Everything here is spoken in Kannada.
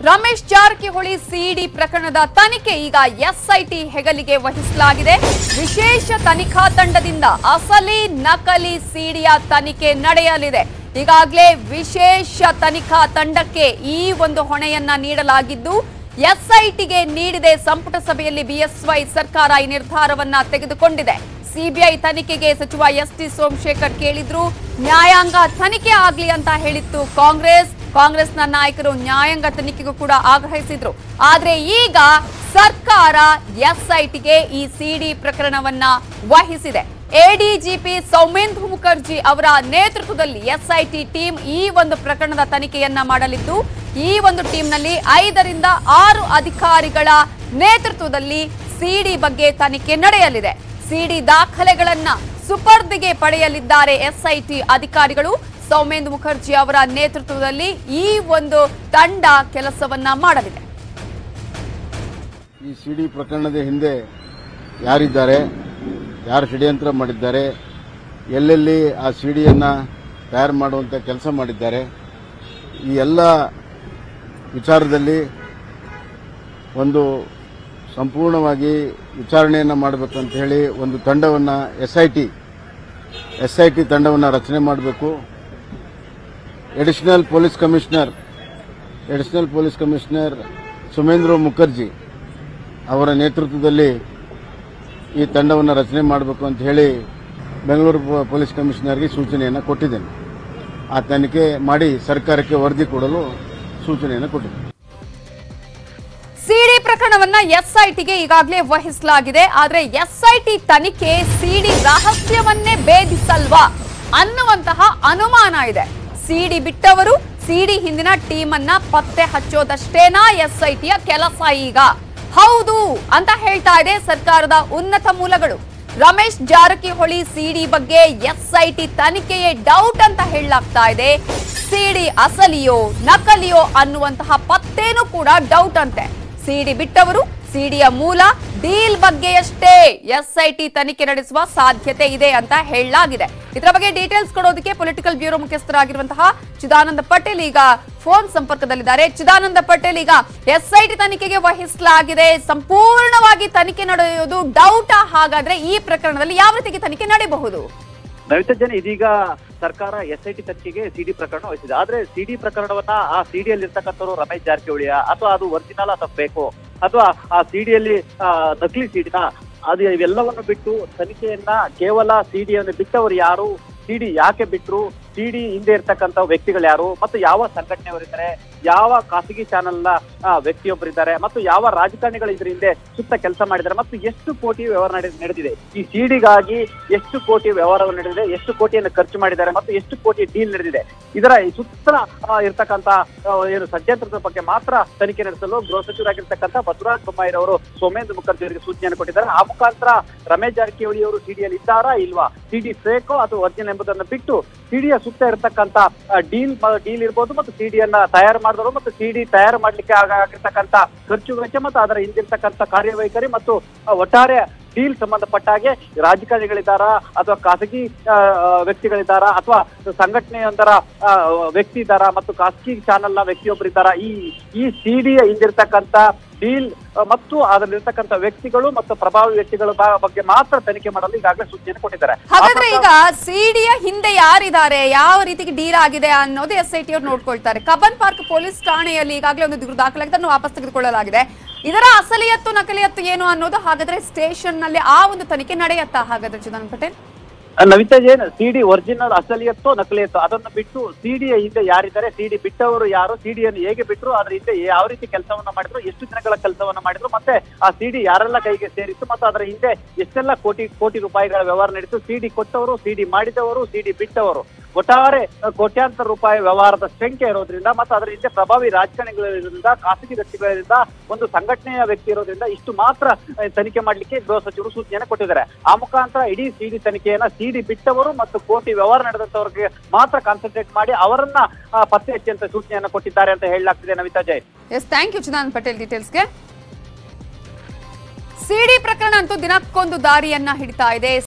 ರಮೇಶ್ ಜಾರಕಿಹೊಳಿ ಸಿಡಿ ಪ್ರಕರಣದ ತನಿಖೆ ಈಗ ಎಸ್ಐಟಿ ಹೆಗಲಿಗೆ ವಹಿಸಲಾಗಿದೆ ವಿಶೇಷ ತನಿಖಾ ತಂಡದಿಂದ ಅಸಲಿ ನಕಲಿ ಸಿಡಿಯ ತನಿಖೆ ನಡೆಯಲಿದೆ ಈಗಾಗಲೇ ವಿಶೇಷ ತನಿಖಾ ತಂಡಕ್ಕೆ ಈ ಒಂದು ಹೊಣೆಯನ್ನ ನೀಡಲಾಗಿದ್ದು ಎಸ್ಐಟಿಗೆ ನೀಡಿದೆ ಸಂಪುಟ ಸಭೆಯಲ್ಲಿ ಬಿಎಸ್ವೈ ಸರ್ಕಾರ ಈ ನಿರ್ಧಾರವನ್ನ ತೆಗೆದುಕೊಂಡಿದೆ ಸಿಬಿಐ ತನಿಖೆಗೆ ಸಚಿವ ಎಸ್ ಟಿ ಸೋಮಶೇಖರ್ ಕೇಳಿದ್ರು ನ್ಯಾಯಾಂಗ ತನಿಖೆ ಆಗ್ಲಿ ಅಂತ ಹೇಳಿತ್ತು ಕಾಂಗ್ರೆಸ್ ಕಾಂಗ್ರೆಸ್ನ ನಾಯಕರು ನ್ಯಾಯಾಂಗ ತನಿಖೆಗೂ ಕೂಡ ಆಗ್ರಹಿಸಿದ್ರು ಆದ್ರೆ ಈಗ ಸರ್ಕಾರ ಎಸ್ಐಟಿಗೆ ಈ ಸಿಡಿ ಪ್ರಕರಣವನ್ನ ವಹಿಸಿದೆ ಎಡಿಜಿಪಿ ಸೌಮೇಂದ್ರ ಮುಖರ್ಜಿ ಅವರ ನೇತೃತ್ವದಲ್ಲಿ ಎಸ್ಐಟಿ ಟೀಮ್ ಈ ಒಂದು ಪ್ರಕರಣದ ತನಿಖೆಯನ್ನ ಮಾಡಲಿದ್ದು ಈ ಒಂದು ಟೀಮ್ನಲ್ಲಿ ಐದರಿಂದ ಆರು ಅಧಿಕಾರಿಗಳ ನೇತೃತ್ವದಲ್ಲಿ ಸಿಡಿ ಬಗ್ಗೆ ತನಿಖೆ ನಡೆಯಲಿದೆ ಸಿಡಿ ದಾಖಲೆಗಳನ್ನ ಸುಪರ್ದಿಗೆ ಪಡೆಯಲಿದ್ದಾರೆ ಎಸ್ಐಟಿ ಅಧಿಕಾರಿಗಳು ಸೌಮೇಂದ್ರ ಮುಖರ್ಜಿ ಅವರ ನೇತೃತ್ವದಲ್ಲಿ ಈ ಒಂದು ತಂಡ ಕೆಲಸವನ್ನ ಮಾಡಲಿದೆ ಈ ಸಿ ಡಿ ಪ್ರಕರಣದ ಹಿಂದೆ ಯಾರಿದ್ದಾರೆ ಯಾರು ಷಡ್ಯಂತ್ರ ಮಾಡಿದ್ದಾರೆ ಎಲ್ಲೆಲ್ಲಿ ಆ ಸಿ ಡಿಯನ್ನು ತಯಾರು ಮಾಡುವಂಥ ಕೆಲಸ ಮಾಡಿದ್ದಾರೆ ಈ ಎಲ್ಲ ವಿಚಾರದಲ್ಲಿ ಒಂದು ಸಂಪೂರ್ಣವಾಗಿ ವಿಚಾರಣೆಯನ್ನು ಮಾಡಬೇಕು ಅಂತ ಹೇಳಿ ಒಂದು ತಂಡವನ್ನು S I T S I T ತಂಡವನ್ನು ರಚನೆ ಮಾಡಬೇಕು additional police commissioner additional police commissioner Sumendra Mukherjee ಅವರ ನೇತೃತ್ವದಲ್ಲಿ ಈ ತಂಡವನ್ನು ರಚನೆ ಮಾಡಬೇಕು ಅಂತ ಹೇಳಿ ಬೆಂಗಳೂರು ಪೊ- ಪೊಲೀಸ್ ಕಮಿಷನರ್ಗೆ ಸೂಚನೆಯನ್ನು ಕೊಟ್ಟಿದ್ದೇನೆ ಆ ತನಿಖೆ ಮಾಡಿ ಸರ್ಕಾರಕ್ಕೆ ವರದಿ ಕೊಡಲು ಸೂಚನೆಯನ್ನು ಕೊಟ್ಟಿದ್ದೇನೆ ಸಿಡಿ ಪ್ರಕರಣವನ್ನ ಎಸ್ಐಟಿಗೆ ಈಗಾಗಲೇ ವಹಿಸಲಾಗಿದೆ ಆದ್ರೆ ಎಸ್ಐಟಿ ತನಿಖೆ ಸಿಡಿ ರಹಸ್ಯವನ್ನೇ ಭೇದಿಸಲ್ವಾ ಅನ್ನುವಂತಹ ಅನುಮಾನ ಇದೆ ಸಿಡಿ ಬಿಟ್ಟವರು ಸಿಡಿ ಹಿಂದಿನ ಟೀಮ್ ಅನ್ನ ಪತ್ತೆ ಹಚ್ಚೋದಷ್ಟೇನಾ ಎಸ್ಐಟಿಯ ಕೆಲಸ ಈಗ ಹೌದು ಅಂತ ಹೇಳ್ತಾ ಇದೆ ಸರ್ಕಾರದ ಉನ್ನತ ಮೂಲಗಳು ರಮೇಶ್ ಜಾರಕಿಹೊಳಿ ಸಿಡಿ ಬಗ್ಗೆ ಎಸ್ಐಟಿ ತನಿಖೆಯೇ ಡೌಟ್ ಅಂತ ಹೇಳಲಾಗ್ತಾ ಇದೆ ಸಿಡಿ ಅಸಲಿಯೋ ನಕಲಿಯೋ ಅನ್ನುವಂತಹ ಪತ್ತೇನೂ ಕೂಡ ಡೌಟ್ ಅಂತೆ ಸಿಡಿ ಬಿಟ್ಟವರು ಸಿಡಿಯ ಮೂಲ ಡೀಲ್ ಬಗ್ಗೆಯಷ್ಟೇ ಎಸ್ಐಟಿ ತನಿಖೆ ನಡೆಸುವ ಸಾಧ್ಯತೆ ಇದೆ ಅಂತ ಹೇಳಲಾಗಿದೆ ಇದರ ಬಗ್ಗೆ ಡೀಟೇಲ್ಸ್ ಕೊಡೋದಕ್ಕೆ ಪೊಲಿಟಿಕಲ್ ಬ್ಯೂರೋ ಮುಖ್ಯಸ್ಥರಾಗಿರುವಂತಹ ಚಿದಾನಂದ ಪಟೇಲ್ ಈಗ ಫೋನ್ ಸಂಪರ್ಕದಲ್ಲಿದ್ದಾರೆ ಚಿದಾನಂದ ಪಟೇಲ್ ಈಗ ಎಸ್ಐಟಿ ತನಿಖೆಗೆ ವಹಿಸಲಾಗಿದೆ ಸಂಪೂರ್ಣವಾಗಿ ತನಿಖೆ ನಡೆಯುವುದು ಡೌಟಾ ಹಾಗಾದ್ರೆ ಈ ಪ್ರಕರಣದಲ್ಲಿ ಯಾವ ರೀತಿಗೆ ತನಿಖೆ ನಡೆಯಬಹುದು ನವಿತಾ ಜನ ಇದೀಗ ಸರ್ಕಾರ ಎಸ್ ಐ ಟಿ ತನಿಖೆಗೆ ಸಿಡಿ ಪ್ರಕರಣ ವಹಿಸಿದೆ ಆದ್ರೆ ಸಿಡಿ ಪ್ರಕರಣವನ್ನ ಆ ಸಿಡಿಯಲ್ಲಿ ಇರ್ತಕ್ಕಂಥವ್ರು ರಮೇಶ್ ಜಾರಕಿಹೊಳಿಯ ಅಥವಾ ಅದು ಒರಿಜಿನಲ್ ಅಥವಾ ಬೇಕು ಅಥವಾ ಆ ಸಿಡಿಯಲ್ಲಿ ನಕಲಿ ಸಿಡಿನ ಅದು ಇವೆಲ್ಲವನ್ನು ಬಿಟ್ಟು ತನಿಖೆಯನ್ನ ಕೇವಲ ಸಿಡಿಯನ್ನು ಬಿಟ್ಟವರು ಯಾರು ಸಿಡಿ ಯಾಕೆ ಬಿಟ್ರು ಸಿಡಿ ಹಿಂದೆ ಇರ್ತಕ್ಕಂಥ ವ್ಯಕ್ತಿಗಳು ಯಾರು ಮತ್ತು ಯಾವ ಸಂಘಟನೆಯವರಿದ್ದಾರೆ ಯಾವ ಖಾಸಗಿ ಚಾನೆಲ್ನ ವ್ಯಕ್ತಿಯೊಬ್ಬರಿದ್ದಾರೆ ಮತ್ತು ಯಾವ ರಾಜಕಾರಣಿಗಳು ಇದ್ರ ಹಿಂದೆ ಸುತ್ತ ಕೆಲಸ ಮಾಡಿದ್ದಾರೆ ಮತ್ತು ಎಷ್ಟು ಕೋಟಿ ವ್ಯವಹಾರ ನಡೆ- ನಡೆದಿದೆ ಈ ಸಿಡಿಗಾಗಿ ಎಷ್ಟು ಕೋಟಿ ವ್ಯವಹಾರಗಳು ನಡೆದಿದೆ ಎಷ್ಟು ಕೋಟಿಯನ್ನು ಖರ್ಚು ಮಾಡಿದ್ದಾರೆ ಮತ್ತು ಎಷ್ಟು ಕೋಟಿ ಡೀಲ್ ನಡೆದಿದೆ ಇದರ ಈ ಸುತ್ತ ಆ, ಇರ್ತಕ್ಕಂಥ ಆ, ಏನು ಷಡ್ಯಂತ್ರದ ಬಗ್ಗೆ ಮಾತ್ರ ತನಿಖೆ ನಡೆಸಲು ಗೃಹ ಸಚಿವರಾಗಿರ್ತಕ್ಕಂಥ ಬಸವರಾಜ ಬೊಮ್ಮಾಯಿರವರು ಸೋಮೇಂದ್ರ ಮುಖರ್ಜಿ ಅವರಿಗೆ ಸೂಚನೆಯನ್ನು ಕೊಟ್ಟಿದ್ದಾರೆ ಆ ಮುಖಾಂತರ ರಮೇಶ್ ಜಾರಕಿಹೊಳಿ ಅವರು ಸಿಡಿಯಲ್ಲಿ ಇದ್ದಾರಾ ಇಲ್ವಾ ಸಿಡಿ ಫೇಕೋ ಅಥವಾ ಒರಿಜಿನಲ್ ಎಂಬುದನ್ನು ಬಿಟ್ಟು ಸಿಡಿಯ ಸುತ್ತ ಇರತಕ್ಕಂತ ಡೀಲ್ ಡೀಲ್ ಇರ್ಬೋದು ಮತ್ತು ಸಿಡಿಯನ್ನ ತಯಾರು ಮಾಡಿದವರು ಮತ್ತು ಸಿಡಿ ತಯಾರು ಮಾಡ್ಲಿಕ್ಕೆ ಆಗ- ಆಗಿರ್ತಕ್ಕಂಥ ಖರ್ಚು ವೆಚ್ಚ ಮತ್ತು ಅದರ ಹಿಂದಿರ್ತಕ್ಕಂಥ ಕಾರ್ಯವೈಖರಿ ಮತ್ತು ಆ, ಒಟ್ಟಾರೆ ಡೀಲ್ ಸಂಬಂಧಪಟ್ಟ ಹಾಗೆ ರಾಜಕಾರಣಿಗಳಿದ್ದಾರಾ ಅಥವಾ ಖಾಸಗಿ ಆ, ಆ, ವ್ಯಕ್ತಿಗಳಿದ್ದಾರಾ ಅಥವಾ ಸಂಘಟನೆಯೊಂದರ ಆ, ವ್ಯಕ್ತಿ ಇದ್ದಾರಾ ಮತ್ತು ಖಾಸಗಿ ಚಾನೆಲ್ನ ವ್ಯಕ್ತಿಯೊಬ್ಬರಿದ್ದಾರಾ ಈ ಈ ಸಿಡಿಯ ಹಿಂದಿರ್ತಕ್ಕಂಥ ಡೀಲ್ ಮತ್ತು ಅದರಲ್ಲಿರ್ತಕ್ಕಂಥ ವ್ಯಕ್ತಿಗಳು ಮತ್ತು ಪ್ರಭಾವಿ ವ್ಯಕ್ತಿಗಳ ಬ- ಬಗ್ಗೆ ಮಾತ್ರ ತನಿಖೆ ಮಾಡಲು ಈಗಾಗಲೇ ಸೂಚನೆ ಕೊಟ್ಟಿದ್ದಾರೆ ಆ ಹಾಗಾದ್ರೆ ಪ್ರಕಾರ- ಈಗ ಸಿಡಿಯ ಹಿಂದೆ ಯಾರಿದ್ದಾರೆ ಯಾವ ರೀತಿಗೆ ಡೀಲ್ ಆಗಿದೆ ಅನ್ನೋದು ಎಸ್ ಐ ಟಿ ಅವ್ರು ನೋಡ್ಕೊಳ್ತಾರೆ ಕಬ್ಬನ್ ಪಾರ್ಕ್ ಪೊಲೀಸ್ ಠಾಣೆಯಲ್ಲಿ ಈಗಾಗಲೇ ಒಂದು ದೂರು ದಾಖಲಾಗಿದೆ ಅದನ್ನು ವಾಪಸ್ ತೆಗೆದುಕೊಳ್ಳಲಾಗಿದೆ ಇದರ ಅಸಲಿಯತ್ತು ನಕಲಿಯತ್ತು ಏನು ಅನ್ನೋದು ಹಾಗಾದ್ರೆ ಸ್ಟೇಷನ್ ನಲ್ಲಿ ಆ ಒಂದು ತನಿಖೆ ನಡೆಯತ್ತಾ ಹಾಗಾದ್ರೆ ಚಿದಾನಂದ್ ಪಟೇಲ್ ನವಿತಾ ಜೈನ್ ಸಿಡಿ ಒರಿಜಿನಲ್ ಅಸಲಿಯತ್ತೋ ನಕಲಿಯತ್ತೋ ಅದನ್ನು ಬಿಟ್ಟು ಸಿಡಿಯ ಹಿಂದೆ ಯಾರಿದ್ದಾರೆ ಸಿಡಿ ಬಿಟ್ಟವರು ಯಾರು ಸಿಡಿಯನ್ನು ಹೇಗೆ ಬಿಟ್ಟರು ಅದ್ರ ಹಿಂದೆ ಯಾವ ರೀತಿ ಕೆಲಸವನ್ನ ಮಾಡಿದ್ರು ಎಷ್ಟು ದಿನಗಳ ಕೆಲಸವನ್ನ ಮಾಡಿದ್ರು ಮತ್ತೆ ಆ ಸಿಡಿ ಯಾರೆಲ್ಲ ಕೈಗೆ ಸೇರಿತ್ತು ಮತ್ತು ಅದರ ಹಿಂದೆ ಎಷ್ಟೆಲ್ಲ ಕೋಟಿ ಕೋಟಿ ರೂಪಾಯಿಗಳ ವ್ಯವಹಾರ ನಡೀತು ಸಿಡಿ ಕೊಟ್ಟವರು ಸಿಡಿ ಮಾಡಿದವರು ಸಿಡಿ ಬಿಟ್ಟವರು ಒಟ್ಟಾರೆ ಅಹ್, ಕೋಟ್ಯಾಂತರ ರೂಪಾಯಿ ವ್ಯವಹಾರದ ಸಂಖ್ಯೆ ಇರೋದ್ರಿಂದ ಮತ್ತು ಅದರ ಹಿಂದೆ ಪ್ರಭಾವಿ ರಾಜಕಾರಣಿಗಳಿರೋದ್ರಿಂದ ಖಾಸಗಿ ವ್ಯಕ್ತಿಗಳಿಂದ ಒಂದು ಸಂಘಟನೆಯ ವ್ಯಕ್ತಿ ಇರೋದ್ರಿಂದ ಇಷ್ಟು ಮಾತ್ರ ಅಹ್, ತನಿಖೆ ಮಾಡಲಿಕ್ಕೆ ಗೃಹ ಸಚಿವರು ಸೂಚನೆಯನ್ನು ಕೊಟ್ಟಿದ್ದಾರೆ ಆ ಮುಖಾಂತರ ಇಡೀ ಸಿಡಿ ತನಿಖೆಯನ್ನ ಸಿಡಿ ಬಿಟ್ಟವರು ಮತ್ತು ಕೋಟಿ ವ್ಯವಹಾರ ನಡೆದಂತವರಿಗೆ ಮಾತ್ರ ಕಾನ್ಸಂಟ್ರೇಟ್ ಮಾಡಿ ಅವರನ್ನ ಆ, ಪತ್ತೆ ಹಚ್ಚಿ ಅಂತ ಸೂಚನೆಯನ್ನು ಕೊಟ್ಟಿದ್ದಾರೆ ಅಂತ ಹೇಳಲಾಗ್ತಿದೆ Navita Jain yes thank you Chidanand Patel ಡೀಟೇಲ್ಸ್ಗೆ ಸಿಡಿ ಪ್ರಕರಣ ಅಂತೂ ದಿನಕ್ಕೊಂದು ದಾರಿಯನ್ನ ಹಿಡಿತಾ ಇದೆ